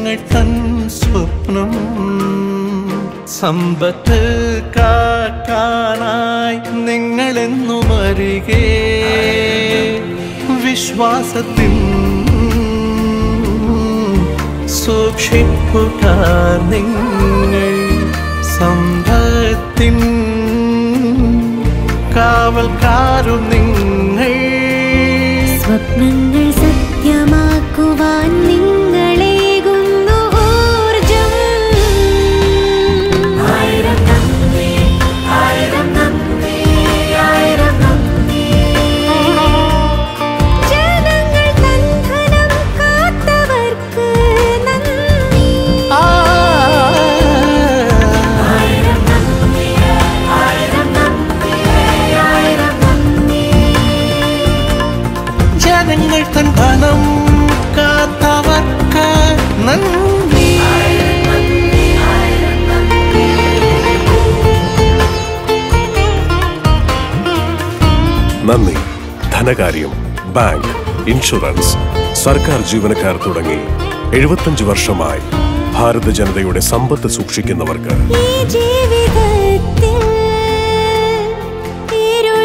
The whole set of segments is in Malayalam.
ജനങ്ങൾ തൻ സ്വപ്നം സമ്പത്ത് കാക്കാനായി നിങ്ങളെന്നും അരികെ വിശ്വാസത്തിൻ സൂക്ഷിപ്പുകാർ നിങ്ങൾ സമ്പത്തിൻ കാവൽക്കാരും നിങ്ങൾ സ്വപ്നങ്ങൾ സത്യമാക്കുവാൻ നിങ്ങളേകുന്നു ഊർജം ആയിരം നന്ദി ആയിരം നന്ദി ആയിരം നന്ദി ജനങ്ങൾ തൻ ധനം കാത്തവർക്ക് നന്ദി ആയിരം നന്ദി ആയിരം നന്ദി ആയിരം നന്ദി ജനങ്ങൾ തൻ ധനം കാത്തവർക്ക് നന്ദി നന്ദി ധനകാര്യം ബാങ്ക് ഇൻഷുറൻസ് സർക്കാർ ജീവനക്കാർ തുടങ്ങി എഴുപത്തഞ്ച് വർഷമായി ഭാരത ജനതയുടെ സമ്പത്ത് സൂക്ഷിക്കുന്നവർക്ക് ഈ ജീവിതത്തിൽ ഇരുൾ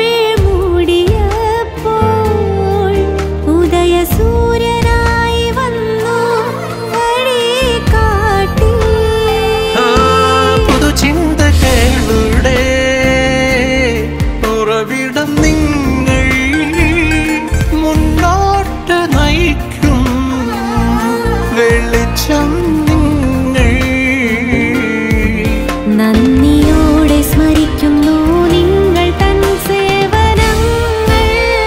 മൂടിയപ്പോൾ ഉദയസൂര്യനായി വന്നു വഴി കാട്ടി ആ പുതുചിന്തകളുടെ ഉറവിടം നിങ്ങൾ മുന്നോട്ട് നയിക്കും വെളിച്ചം നിങ്ങൾ നന്ദിയോടെ സ്മരിക്കുന്നു നിങ്ങൾ തൻ സേവനങ്ങൾ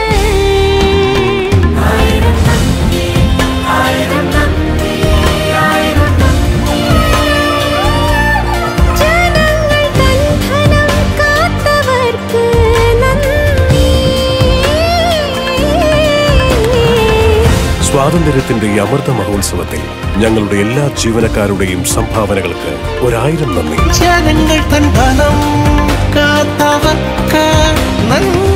ആയിരം നന്ദി ആയിരം നന്ദി ആയിരം നന്ദി ജനങ്ങൾ തൻ ധനം കാത്തവർക്ക് നന്ദി സ്വാതന്ത്ര്യത്തിന്റെ ഈ അമൃത മഹോത്സവത്തിൽ ഞങ്ങളുടെ എല്ലാ ജീവനക്കാരുടെയും സംഭാവനകൾക്ക് ഒരായിരം നന്ദി ജനങ്ങൾ തൻ ധനം കാത്തവർക്ക് നന്ദി